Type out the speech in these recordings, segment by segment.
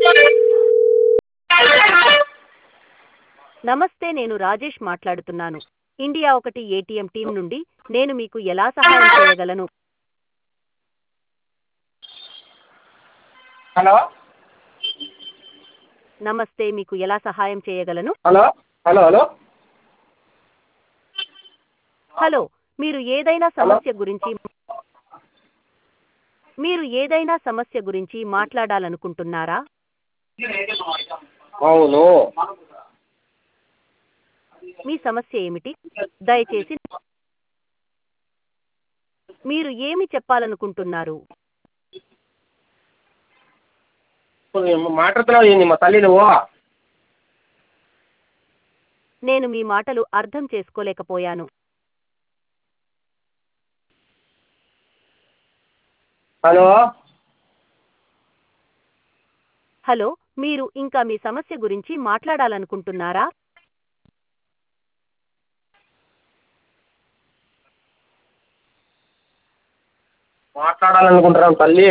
నమస్తే నేను రాజేష్ మాట్లాడుతున్నాను ఇండియా ఒకటి ఏటీఎం టీం నుండి నేను మీకు ఎలా సహాయం చేయగలను హలో నమస్తే మీకు ఎలా సహాయం చేయగలను హలో హలో హలో హలో మీరు ఏదైనా సమస్య గురించి మీరు ఏదైనా సమస్య గురించి మాట్లాడాలనుకుంటున్నారా అవును మీ సమస్య ఏమిటి దయచేసి మీరు ఏమి చెప్పాలనుకుంటున్నారు ఇప్పుడు ఏం మాట్లాడుతున్నావు ఏంది మా తల్లి నువ్వు నేను మీ మాటలు అర్థం చేసుకోలేకపోయాను హలో హలో మీరు ఇంకా మీ సమస్య గురించి మాట్లాడాలనుకుంటున్నారా మాట్లాడాలనుకుంటున్నాం తల్లి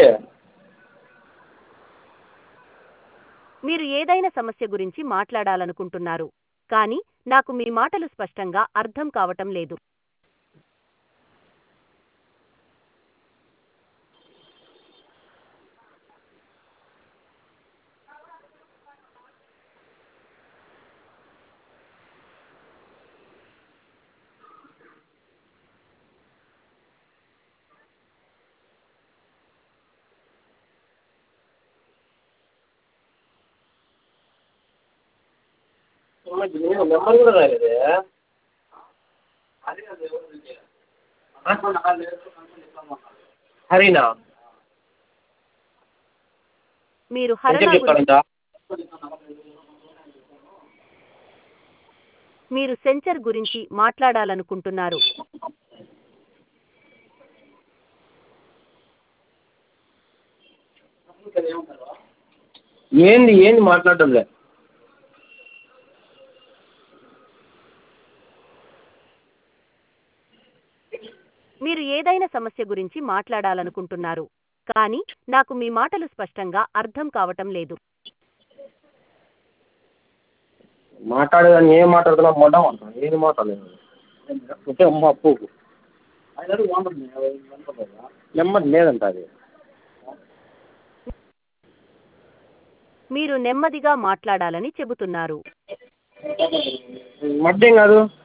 మీరు ఏదైనా సమస్య గురించి మాట్లాడాలనుకుంటున్నారు కానీ నాకు మీ మాటలు స్పష్టంగా అర్థం కావటం లేదు నెంబర్ కూడా రాలేదే హరినా మీరు ఎంత హరణ గురించి చెప్తారంట మీరు సెంచర్ గురించి మాట్లాడాలనుకుంటున్నారు ఏంది ఏంది మాట్లాడటం లే మీరు ఏదైనా సమస్య గురించి మాట్లాడాలనుకుంటున్నారు కానీ నాకు మీ మాటలు స్పష్టంగా అర్థం కావటం లేదు మాట్లాడేదాన్ని ఏం మాట్లాడుతున్నావు మొట్ట మాట్లాడు ఏది మాట్లాడలేదు ఓకే అమ్మ అప్పు నెంబర్ లేదంట అది మీరు నెమ్మదిగా మాట్లాడాలని చెబుతున్నారు మధ్యం కాదు